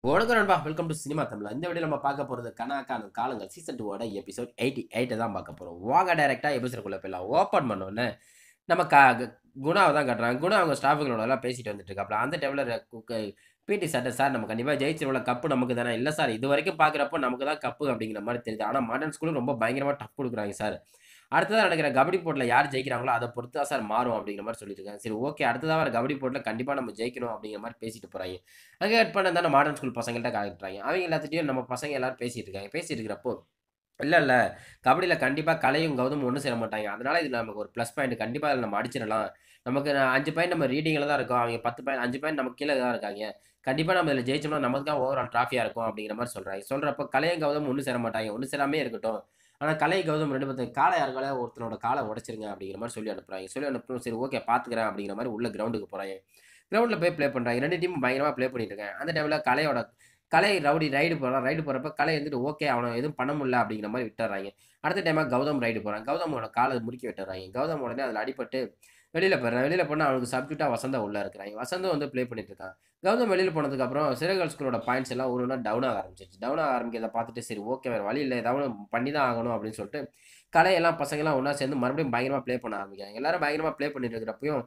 வணக்கம் நண்பா welcome to cinema Tamil இந்த வீடியோ நம்ம பார்க்க போகிறது கனாக்கான காலங்கள் சீசன் டூவோட எபிசோட் எயிட்டி எயிட்டை தான் பார்க்க போகிறோம் வாங்க டைரெக்டாக எபிசோடுக்குள்ளே போயிடலாம் ஓப்பன் பண்ணோன்னே நம்ம கா குணாவை தான் கட்டுறாங்க குணா அவங்க ஸ்டாஃபுகளோட எல்லாம் பேசிட்டு வந்துட்டு இருக்காப்ல அந்த டைமில் பிடி சட்டை சார் நம்ம கண்டிப்பாக ஜெயிச்சிருவோம் கப்பு நமக்கு தானே இல்லை சார் இது வரைக்கும் பார்க்குறப்போ நமக்கு தான் கப்பு அப்படிங்கிற மாதிரி தெரியுது ஆனால் மாடர்ன் ஸ்கூலும் ரொம்ப பயங்கரமாக டஃப் கொடுக்குறாங்க சார் அடுத்ததாக நடக்கிற கபடி போட்டில் யார் ஜெயிக்கிறாங்களோ அதை பொறுத்து தான் சார் மாறும் அப்படிங்கிற மாதிரி சொல்லிட்டு இருக்காங்க சரி ஓகே அடுத்ததாக வர கபடி போட்டில் கண்டிப்பாக நம்ம ஜெயிக்கணும் அப்படிங்கிற மாதிரி பேசிட்டு போகிறாங்க அங்கே கட் பண்ண தானே மாடர்ன் ஸ்கூல் பசங்கள்ட்ட காட்டுறாங்க அவங்க எல்லாத்துட்டையும் நம்ம பசங்க எல்லாரும் பேசிட்டு இருக்காங்க பேசிட்டு இருக்கிறப்போ இல்லை இல்லை கபடியில் கண்டிப்பாக கலையும் கௌதம் ஒன்றும் சேர மாட்டாங்க அதனால இதில் நமக்கு ஒரு ப்ளஸ் பாயிண்ட் கண்டிப்பாக அதில் நம்ம அடிச்சிடலாம் நமக்கு நான் அஞ்சு பாயிண்ட் நம்ம ரீடிங்கில் தான் இருக்கோம் அவங்க பத்து பாயிண்ட் அஞ்சு பாயிண்ட் நமக்கு கீழே தான் இருக்காங்க கண்டிப்பாக நம்ம இதில் ஜெயிச்சோம்னா நமக்கு தான் ஓவரால் ட்ராஃபியாக இருக்கும் அப்படிங்கிற மாதிரி சொல்கிறாங்க சொல்கிறப்போ கலையும் கௌதம் ஒன்றும் சேர மாட்டாங்க ஒன்றும் சேராமே இருக்கட்டும் ஆனால் கலை கௌதம் ரெண்டு பேர்த்து காலை யாருக்கால ஒருத்தனோட காலை உடச்சிருங்க அப்படிங்கிற மாதிரி சொல்லி அனுப்புகிறாங்க சொல்லி அனுப்புறோம் சரி ஓகே பார்த்துக்கிறேன் அப்படிங்கிற மாதிரி உள்ள கிரவுண்டுக்கு போகிறாங்க கிரவுண்டில் போய் ப்ளே பண்ணுறாங்க ரெண்டு டீமும் பயங்கரமாக ப்ளே பண்ணிட்டு இருக்காங்க அந்த டைமில் கலையோட கலை ரவுடி ரைடு போகிறான் ரைடு போகிறப்ப கலை வந்துட்டு ஓகே அவனை எதுவும் பண்ண முடியல அப்படிங்கிற மாதிரி விட்டுறாங்க அடுத்த டைமாக கௌதம் ரைடு போகிறான் கௌதமோட காலை முறுக்கி விட்டுறாங்க கௌதம் உடனே அதில் அடிபட்டு வெளியில் போயிடுறான் வெளியில் போனால் அவனுக்கு சப்ஜெக்டாக வசந்தா உள்ளே இருக்கிறாங்க வசந்தும் வந்து ப்ளே பண்ணிட்டு இருக்கான் கௌதம் வெளியில் போனதுக்கப்புறம் சிறகல் ஸ்கூலோட பாயிண்ட்ஸ் எல்லாம் ஒரு ஒன்றா டவுன் ஆக ஆரம்பிச்சிருச்சு டவுன் ஆக ஆரம்பிக்கிறத பார்த்துட்டு சரி ஓகே வேறு வழி இல்லை ஏதாவது பண்ணி தான் ஆகணும் அப்படின்னு சொல்லிட்டு கலையெல்லாம் பசங்கள்லாம் ஒன்றா சேர்ந்து மறுபடியும் பயங்கரமாக ப்ளே பண்ண ஆரம்பிக்காங்க எல்லாரும் பயங்கரமாக ப்ளே பண்ணிட்டு இருக்கிறப்பையும்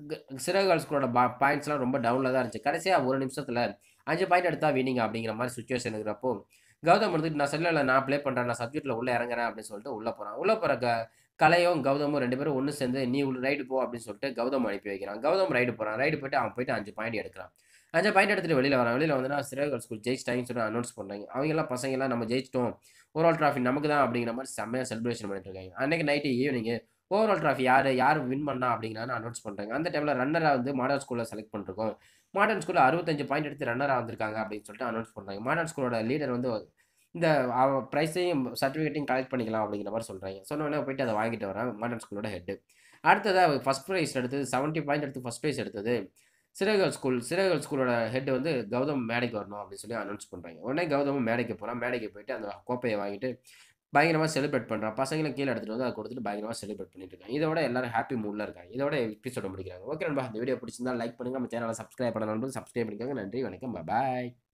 சிறகல் ஸ்கூலோட பா பாயிண்ட்ஸ்லாம் ரொம்ப டவுனில் தான் இருந்துச்சு கடைசியாக ஒரு நிமிஷத்தில் அஞ்சு பாயிண்ட் எடுத்தால் வீணிங்க அப்படிங்கிற மாதிரி சுச்சுவேஷன் இருக்கிறப்போ கௌதம் வந்துட்டு நான் சொல்லலை நான் ப்ளே பண்ணுறேன் நான் சப்ஜெக்ட்டில் உள்ளே இறங்குறேன் அப்படின்னு சொல்லிட்டு உள்ளே போகிறான் உள்ளே போகிற க கலையும் கௌதமும் ரெண்டு பேரும் ஒன்று சேர்ந்து நீ உள்ள ரைடு போ அப்படின்னு சொல்லிட்டு கௌதம் அனுப்பி வைக்கிறான் கௌதம் ரைடு போகிறான் ரைடு போயிட்டு அவன் போயிட்டு அஞ்சு பாயிண்ட் எடுக்கிறான் அஞ்சு பாயிண்ட் எடுத்துட்டு வெளியில் வரான் வெளியில் வந்து நான் சிறகல் ஸ்கூல் ஜெயிச்சிட்டாங்கன்னு சொல்லி அனௌன்ஸ் பண்ணுறாங்க அவங்கெல்லாம் பசங்கெல்லாம் நம்ம ஜெயிச்சிட்டோம் ஓவரால் ட்ராஃபி நமக்கு தான் அப்படிங்கிற மாதிரி செம்மையாக செலிப்ரேஷன் பண்ணிட்டு இருக்காங்க அன்னைக்கு நைட்டு ஈவினிங் ஓவரால் ட்ராஃபி யார் யார் வின் பண்ணா அப்படிங்கிறத அனௌன்ஸ் பண்ணுறாங்க அந்த டைமில் ரன்னராக வந்து மாடர்ன் ஸ்கூலில் செலக்ட் பண்ணிருக்கோம் மாடர்ன் ஸ்கூலில் அறுபத்தஞ்சு பாயிண்ட் எடுத்து ரன்னராக வந்திருக்காங்க அப்படின்னு சொல்லிட்டு அனௌன்ஸ் பண்ணுறாங்க மாடர்ன் ஸ்கூலோட லீடர் வந்து இந்த ப்ரைஸையும் சர்டிஃபிகேட்டையும் கலெக்ட் பண்ணிக்கலாம் அப்படிங்கிற மாதிரி சொல்கிறாங்க சொன்னோடனே போயிட்டு அதை வாங்கிட்டு வரேன் மாடர்ன் ஸ்கூலோட ஹெட்டு அடுத்ததாக ஃபஸ்ட் ப்ரைஸ் எடுத்தது செவன்ட்டி பாயிண்ட் எடுத்து ஃபஸ்ட் ப்ரைஸ் எடுத்தது சிறகல் ஸ்கூல் சிறகல் ஸ்கூலோட ஹெட் வந்து கௌதம் மேடைக்கு வரணும் அப்படின்னு சொல்லி அனௌன்ஸ் பண்ணுறாங்க உடனே கௌதமும் மேடைக்கு போகிறான் மேடைக்கு போயிட்டு அந்த கோப்பையை வாங்கிட்டு பயங்கரமாக செலிப்ரேட் பண்ணுறான் பசங்களை கீழே எடுத்துகிட்டு வந்து அதை கொடுத்துட்டு பயங்கரமாக செலிப்ரேட் பண்ணிட்டு இருக்காங்க இதோட எல்லாரும் ஹாப்பி மூடில் இருக்காங்க இதோட எபிசோட முடிக்கிறாங்க ஓகே நண்பா இந்த வீடியோ பிடிச்சிருந்தா லைக் பண்ணுங்கள் நம்ம சேனலை சப்ஸ்கிரைப் பண்ணணும் சப்ஸ்கிரைப் பண்ணிக்கோங்க நன்றி வணக்கம் பாய்